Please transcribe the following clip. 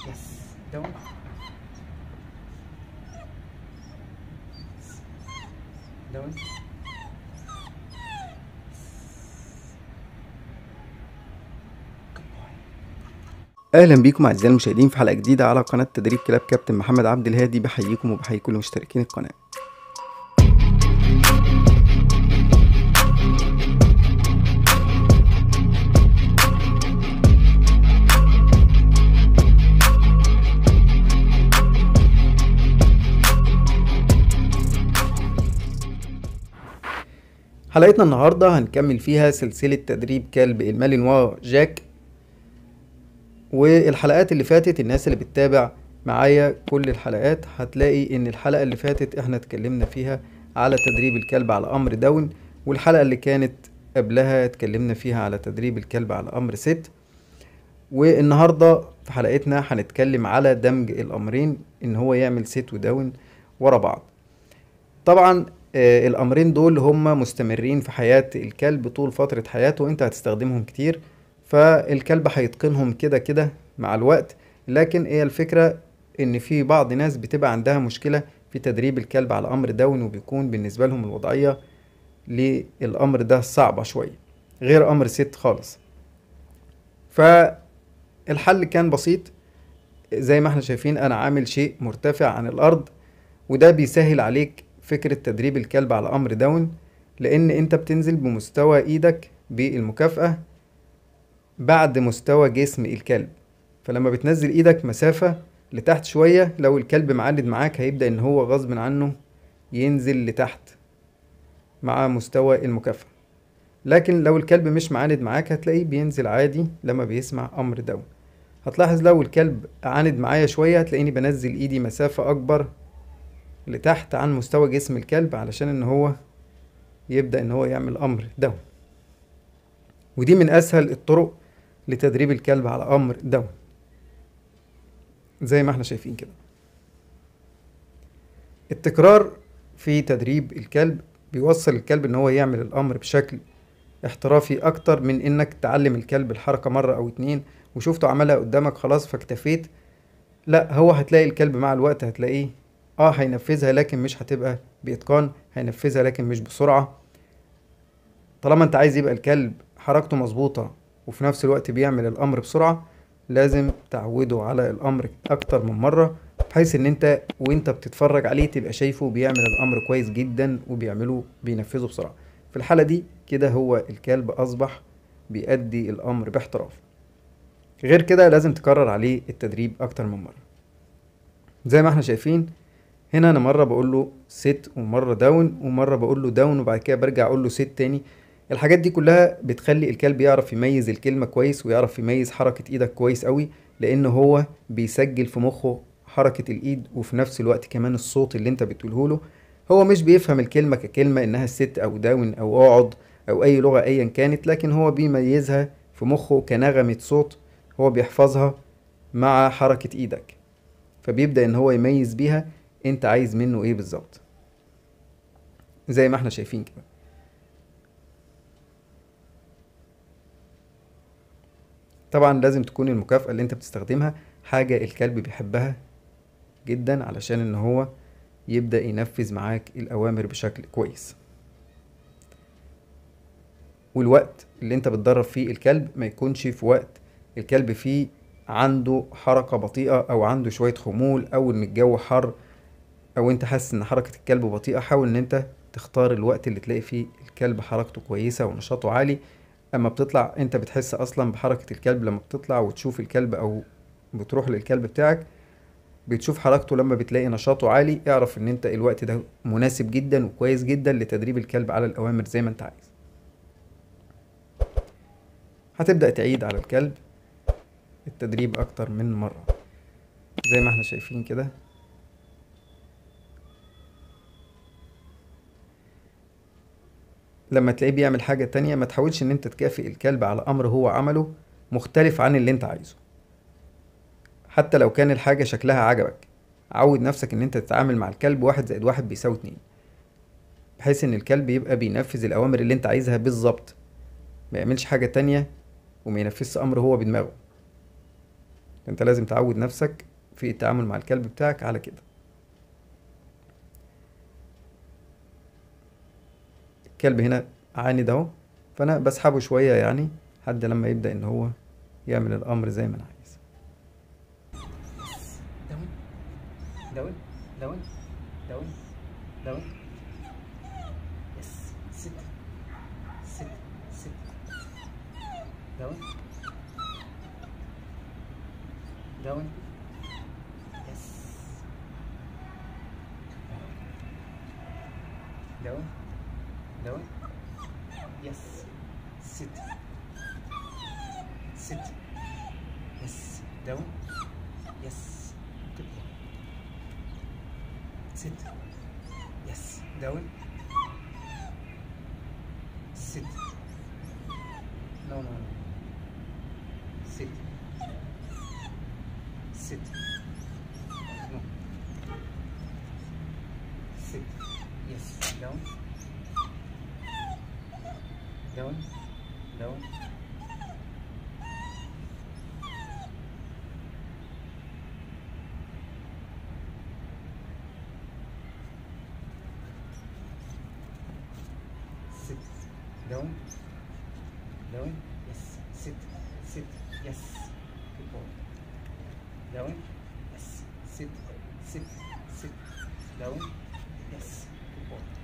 يس داون داون اهلا بيكم اعزائي المشاهدين في حلقه جديده على قناه تدريب كلاب كابتن محمد عبد الهادي بحييكم وبحيي كل مشتركين القناه حلقتنا النهاردة هنكمل فيها سلسلة تدريب كلب المالينوا جاك والحلقات اللي فاتت الناس اللي بتتابع معايا كل الحلقات هتلاقي ان الحلقة اللي فاتت احنا اتكلمنا فيها على تدريب الكلب على امر داون والحلقة اللي كانت قبلها اتكلمنا فيها على تدريب الكلب على امر ست والنهاردة في حلقتنا هنتكلم على دمج الامرين ان هو يعمل ست وداون ورا بعض طبعا آه، الامرين دول هم مستمرين في حياة الكلب طول فترة حياته وانت هتستخدمهم كتير فالكلب هيتقنهم كده كده مع الوقت لكن هي الفكرة ان في بعض ناس بتبقى عندها مشكلة في تدريب الكلب على امر داون وبيكون بالنسبة لهم الوضعية للامر ده صعبة شوية غير امر ست خالص فالحل كان بسيط زي ما احنا شايفين انا عامل شيء مرتفع عن الارض وده بيسهل عليك فكرة تدريب الكلب على امر داون لان انت بتنزل بمستوى ايدك بالمكافأة بعد مستوى جسم الكلب فلما بتنزل ايدك مسافة لتحت شوية لو الكلب معاند معاك هيبدأ ان هو غصب عنه ينزل لتحت مع مستوى المكافأة لكن لو الكلب مش معاند معاك هتلاقيه بينزل عادي لما بيسمع امر داون هتلاحظ لو الكلب عاند معايا شوية هتلاقيني بنزل ايدي مسافة اكبر لتحت عن مستوى جسم الكلب علشان ان هو يبدأ ان هو يعمل امر داون ودي من اسهل الطرق لتدريب الكلب على امر داون زي ما احنا شايفين كده التكرار في تدريب الكلب بيوصل الكلب ان هو يعمل الامر بشكل احترافي اكتر من انك تعلم الكلب الحركة مرة او اتنين وشفته عملها قدامك خلاص فاكتفيت لا هو هتلاقي الكلب مع الوقت هتلاقيه اه هينفذها لكن مش هتبقى باتقان هينفذها لكن مش بسرعة طالما انت عايز يبقى الكلب حركته مظبوطة وفي نفس الوقت بيعمل الامر بسرعة لازم تعوده على الامر اكتر من مرة بحيث ان انت وانت بتتفرج عليه تبقى شايفه بيعمل الامر كويس جدا وبيعمله بينفذه بسرعة في الحالة دي كده هو الكلب اصبح بيأدي الامر باحتراف غير كده لازم تكرر عليه التدريب اكتر من مرة زي ما احنا شايفين هنا انا مره بقول له ست ومره داون ومره بقول له داون وبعد كده برجع اقول له ست تاني الحاجات دي كلها بتخلي الكلب يعرف يميز الكلمه كويس ويعرف يميز حركه ايدك كويس قوي لان هو بيسجل في مخه حركه الايد وفي نفس الوقت كمان الصوت اللي انت بتقوله له هو مش بيفهم الكلمه ككلمه انها ست او داون او اقعد او اي لغه ايا كانت لكن هو بيميزها في مخه كنغمه صوت هو بيحفظها مع حركه ايدك فبيبدا ان هو يميز بيها انت عايز منه ايه بالظبط زي ما احنا شايفين كده طبعا لازم تكون المكافأة اللي انت بتستخدمها حاجة الكلب بيحبها جدا علشان ان هو يبدأ ينفذ معاك الأوامر بشكل كويس والوقت اللي انت بتدرب فيه الكلب ما يكونش في وقت الكلب فيه عنده حركة بطيئة أو عنده شوية خمول أو إن الجو حر او انت حاسس ان حركة الكلب بطيئة حاول ان انت تختار الوقت اللي تلاقي فيه الكلب حركته كويسة ونشاطه عالي اما بتطلع انت بتحس اصلا بحركة الكلب لما بتطلع وتشوف الكلب او بتروح للكلب بتاعك بتشوف حركته لما بتلاقي نشاطه عالي اعرف ان انت الوقت ده مناسب جدا وكويس جدا لتدريب الكلب على الاوامر زي ما انت عايز هتبدأ تعيد على الكلب التدريب اكتر من مرة زي ما احنا شايفين كده لما تلاقيه بيعمل حاجة تانية ما تحاولش ان انت تكافئ الكلب على امر هو عمله مختلف عن اللي انت عايزه حتى لو كان الحاجة شكلها عجبك عود نفسك ان انت تتعامل مع الكلب واحد زائد واحد بيساوي اتنين بحيث ان الكلب يبقى بينفذ الاوامر اللي انت عايزها بالظبط ما يعملش حاجة تانية وما ينفذش امر هو بدماغه انت لازم تعود نفسك في التعامل مع الكلب بتاعك على كده الكلب هنا عاند اهو فانا بسحبه شويه يعني لحد لما يبدا ان هو يعمل الامر زي ما انا عايز Down. Down. Down. Down. Yes. Sit. Sit. Sit. Down. Down. Yes. Down. Down. Yes. Sit. Sit. Yes. Down. Yes. Good boy. Sit. Yes. Down. Sit. No, no, no. Sit. Sit. No. Sit. Yes. Down. Down. Down. Sit. Down. Down. Yes. Sit. Sit. Yes. Good boy. Down. Yes. Sit. Sit. Sit. Down. Yes. Good boy.